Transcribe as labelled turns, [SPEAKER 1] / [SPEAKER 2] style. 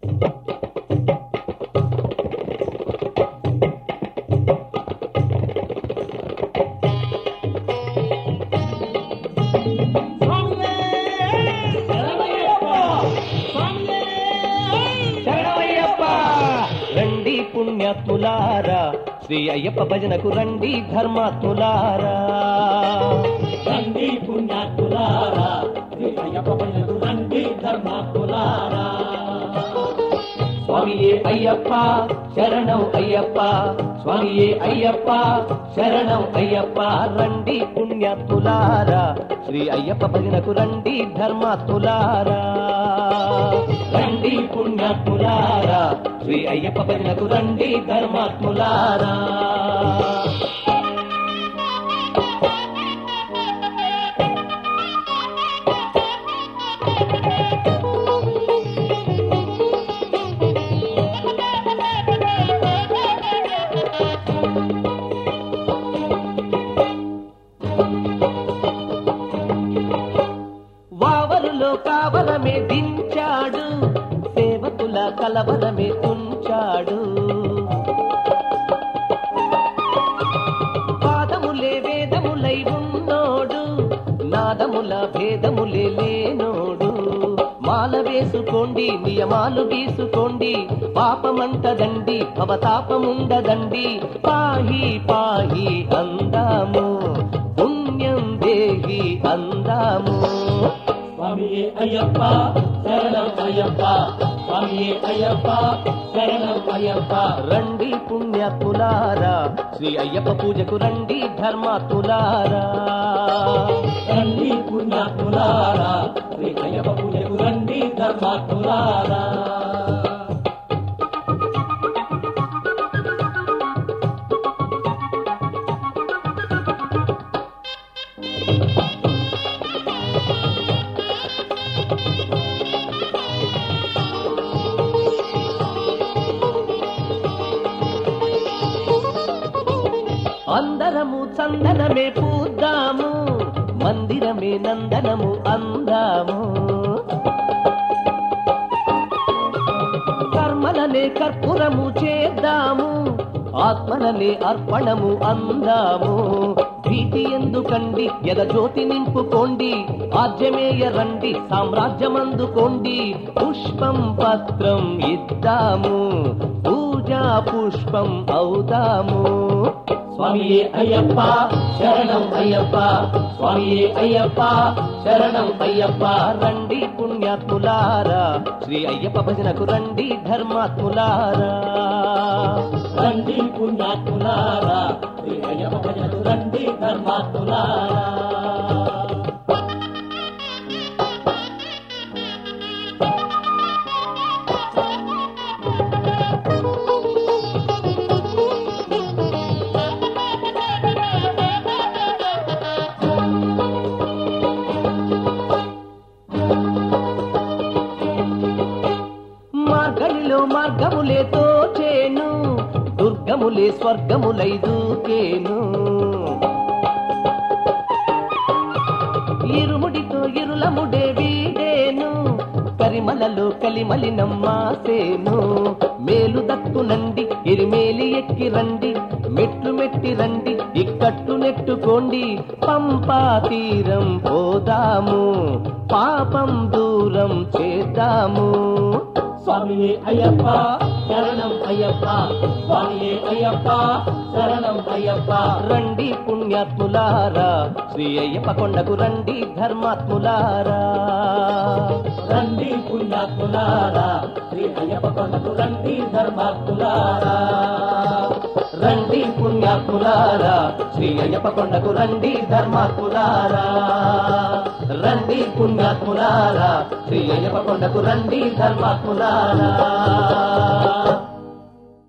[SPEAKER 1] శరణమయ్యప్ప రండి పుణ్యాత్ములారా శ్రీ అయ్యప్ప భజనకు రండి ధర్మాత్ములారా
[SPEAKER 2] రండి పుణ్యాత్ములారా శ్రీ అయ్యప్ప భజనకు రండి ధర్మాత్ములారా
[SPEAKER 1] స్వామియే అయ్యప్ప శరణం అయ్యప్ప స్వామియే అయ్యప్ప శరణం అయ్యప్ప రండి పుణ్యాత్ములారా శ్రీ అయ్యప్ప భజనకు రండి ధర్మాత్ములారా రండి పుణ్యాత్ములారా శ్రీ అయ్యప్ప భజనకు రండి ధర్మాత్ములారా వావరులో కావలమే దించాడు సేవకుల కలవరమే తుంచాడు పాదములే వేదములై ఉన్నోడు నాదముల భేదములే లేనోడు మాల వేసుకోండి నియమాలు గీసుకోండి పాపమంటదండి భవతాపముండదండి పాహి పాహి అందాము పుణ్యం దేహి అందాము
[SPEAKER 2] స్వామియే అయ్యప్ప శరణం అయ్యప్ప స్వామియే అయ్యప్ప శరణం అయ్యప్ప
[SPEAKER 1] రండి పుణ్యాత్ములారా శ్రీ అయ్యప్ప పూజకు రండి ధర్మాత్ములారా
[SPEAKER 2] రండి పుణ్యాత్ములారా శ్రీ అయ్యప్ప పూజకు రండి ధర్మాత్ములారా
[SPEAKER 1] అందరము చందనమే పూద్దాము మందిరమే నందనము అందాము కర్మలనే కర్పూరము చేద్దాము ఆత్మలనే అర్పణము అందాము భీతి ఎందుకండి ఎద జ్యోతి నింపుకోండి ఆజ్యమేయ రండి సామ్రాజ్యమందుకోండి పుష్పం పత్రం ఇద్దాము పూజా పుష్పం అవుదాము
[SPEAKER 2] స్వామియే అయ్యప్ప శరణం అయ్యప్ప స్వామియే అయ్యప్ప శరణం అయ్యప్ప
[SPEAKER 1] రండి పుణ్యాత్ములారా శ్రీ అయ్యప్ప భజనకు రండి ధర్మాత్ములారా
[SPEAKER 2] రండి పుణ్యాత్ములారా శ్రీ అయ్యప్ప భజనకు రండి ధర్మాత్ములారా
[SPEAKER 1] మార్గలిలో మార్గములే తోచేను దుర్గములే స్వర్గములై దూకేను ఇరుముడితో ఇరులముడే వీడేను కరిమలలో కలిమలి నమ్మాసేను మేలు దక్కునండి ఎరిమేలి ఎక్కి రండి మెట్లు మెట్టి రండి ఇక్కట్లు నెట్టుకోండి పంపా తీరం పోదాము పాపం దూరం చేద్దాము
[SPEAKER 2] స్వామియే అయ్యప్ప శరణం అయ్యప్ప స్వామియే అయ్యప్ప శరణం అయ్యప్ప
[SPEAKER 1] రండి పుణ్యాత్ములారా శ్రీ అయ్యప్ప కొండకు రండి ధర్మాత్ములారా
[SPEAKER 2] రండి పుణ్యాత్ములారా శ్రీ అయ్యప్ప కొండకు రండి ధర్మాత్ములారా
[SPEAKER 1] రండి పుణ్యాత్ములారా శ్రీ అయ్యప్ప కొండకు రండి ధర్మాత్ములారా రండి పుణ్యాత్ములారా శ్రీ అయ్యప్ప కొండకు రండి ధర్మాత్ములారా